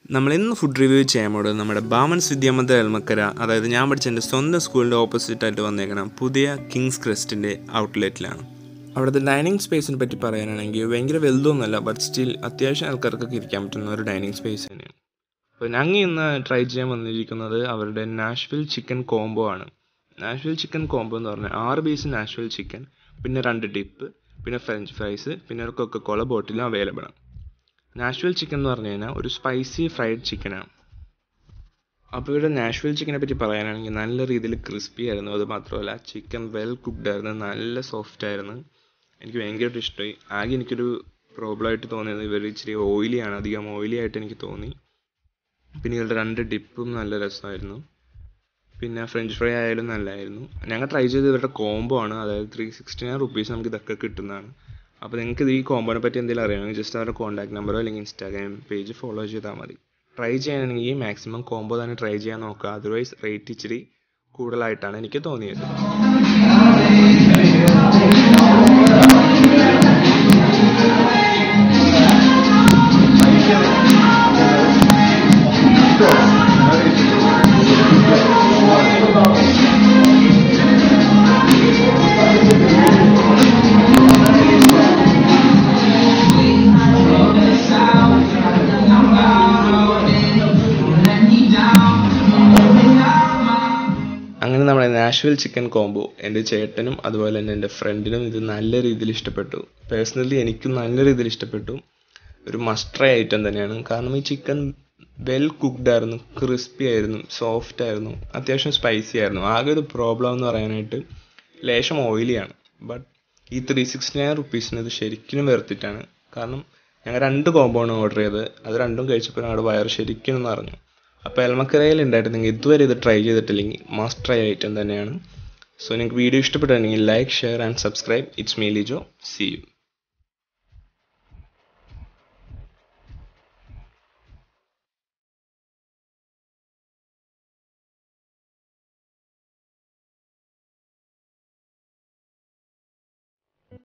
നമ്മൾ ഇന്ന് food review ചെയ്യാൻ പോകുന്നത് നമ്മുടെ ബാമൻസ് വിദ്യാമന്ദിർ എൽമക്കര അതായത് ഞാൻ പഠിച്ച എൻ്റെ സ്വന്തം സ്കൂളിൻ്റെ ഓപ്പോസിറ്റ് ആയിട്ട് വന്നേക്കണം പുതിയ കിങ്സ് ക്രസ്റ്റിൻ്റെ ഔട്ട്ലെറ്റിലാണ് അവിടുത്തെ ഡൈനിങ് സ്പേസിനെ പറ്റി പറയാനാണെങ്കിൽ ഭയങ്കര വലുതൊന്നുമല്ല ബട്ട് സ്റ്റിൽ അത്യാവശ്യം ആൾക്കാർക്കൊക്കെ ഇരിക്കാൻ പറ്റുന്ന ഒരു ഡൈനിങ് സ്പേസ് തന്നെയാണ് അപ്പോൾ ഞങ്ങൾ ഇന്ന് ട്രൈ ചെയ്യാൻ വന്നിരിക്കുന്നത് അവരുടെ നാഷ്വിൽ ചിക്കൻ കോംബോ ആണ് നാഷ്വിൽ ചിക്കൻ കോംബോ എന്ന് പറഞ്ഞാൽ ആറ് പീസ് നാഷ്വിൽ ചിക്കൻ പിന്നെ രണ്ട് ടിപ്പ് പിന്നെ ഫ്രഞ്ച് ഫ്രൈസ് പിന്നെ ഒരു കൊക്കക്കോള ബോട്ടിലും അവൈലബിൾ ആണ് നാഷ്വൽ ചിക്കൻ എന്ന് പറഞ്ഞു കഴിഞ്ഞാൽ ഒരു സ്പൈസി ഫ്രൈഡ് ചിക്കനാണ് അപ്പോൾ ഇവിടെ നാഷ്വൽ ചിക്കനെ പറ്റി പറയാനാണെങ്കിൽ നല്ല രീതിയിൽ ക്രിസ്പി ആയിരുന്നു അത് മാത്രമല്ല ചിക്കൻ വെൽ കുക്ക്ഡ് ആയിരുന്നു നല്ല സോഫ്റ്റ് ആയിരുന്നു എനിക്ക് ഭയങ്കരമായിട്ട് ഇഷ്ടമായി ആകെ എനിക്കൊരു പ്രോബ്ലം ആയിട്ട് തോന്നിയത് ഇവർ ഇച്ചിരി ഓയിലി ആണ് അധികം ഓയിലി ആയിട്ട് എനിക്ക് തോന്നി പിന്നെ ഇവരുടെ രണ്ട് ഡിപ്പും നല്ല രസമായിരുന്നു പിന്നെ ഫ്രഞ്ച് ഫ്രൈ ആയാലും നല്ലതായിരുന്നു ഞങ്ങൾ ട്രൈ ചെയ്ത് ഇവരുടെ കോംബോ ആണ് അതായത് ത്രീ സിക്സ്റ്റി നയൻ റുപ്പീസ് നമുക്ക് ഇതൊക്കെ കിട്ടുന്നതാണ് അപ്പോൾ നിങ്ങൾക്ക് ഇത് ഈ കോമ്പോനെ പറ്റി എന്തെങ്കിലും അറിയണമെങ്കിൽ ജസ്റ്റ് അവരുടെ കോൺടാക്ട് നമ്പറോ അല്ലെങ്കിൽ ഇൻസ്റ്റാഗ്രാം പേജ് ഫോളോ ചെയ്താൽ മതി ട്രൈ ചെയ്യാനാണെങ്കിൽ മാക്സിമം കോംബോ തന്നെ ട്രൈ ചെയ്യാൻ നോക്കുക അതർവൈസ് റേറ്റ് ഇച്ചിരി കൂടുതലായിട്ടാണ് എനിക്ക് തോന്നിയത് അങ്ങനെ നമ്മുടെ നാഷ്വൽ ചിക്കൻ കോംബോ എൻ്റെ ചേട്ടനും അതുപോലെ തന്നെ എൻ്റെ ഫ്രണ്ടിനും ഇത് നല്ല രീതിയിൽ ഇഷ്ടപ്പെട്ടു പേഴ്സണലി എനിക്കും നല്ല രീതിയിൽ ഇഷ്ടപ്പെട്ടു ഒരു മസ്റ്റർ ഐറ്റം തന്നെയാണ് കാരണം ഈ ചിക്കൻ വെൽ കുക്ക്ഡ് ആയിരുന്നു ക്രിസ്പി ആയിരുന്നു സോഫ്റ്റ് ആയിരുന്നു അത്യാവശ്യം സ്പൈസി ആയിരുന്നു ആകെ ഒരു പ്രോബ്ലം എന്ന് പറയാനായിട്ട് ലേശം ഓയിലിയാണ് ബട്ട് ഈ ത്രീ സിക്സ്റ്റി നയൻ റുപ്പീസിന് ഇത് ശരിക്കും വെറുത്തിട്ടാണ് കാരണം ഞങ്ങൾ രണ്ട് കോംബോ ആണ് ഓർഡർ ചെയ്തത് അത് രണ്ടും കഴിച്ചപ്പോൾ ഞങ്ങളുടെ വയറ് ശരിക്കും നിറഞ്ഞു അപ്പോൾ എൽമക്കരയിൽ ഉണ്ടായിരുന്നെങ്കിൽ ഇതുവരെ ഇത് ട്രൈ ചെയ്തിട്ടില്ലെങ്കിൽ മസ്റ്റ് ട്രൈ ഐറ്റം തന്നെയാണ് സോ നിങ്ങൾക്ക് വീഡിയോ ഇഷ്ടപ്പെട്ടിട്ടുണ്ടെങ്കിൽ like share and subscribe it's me Lijo see U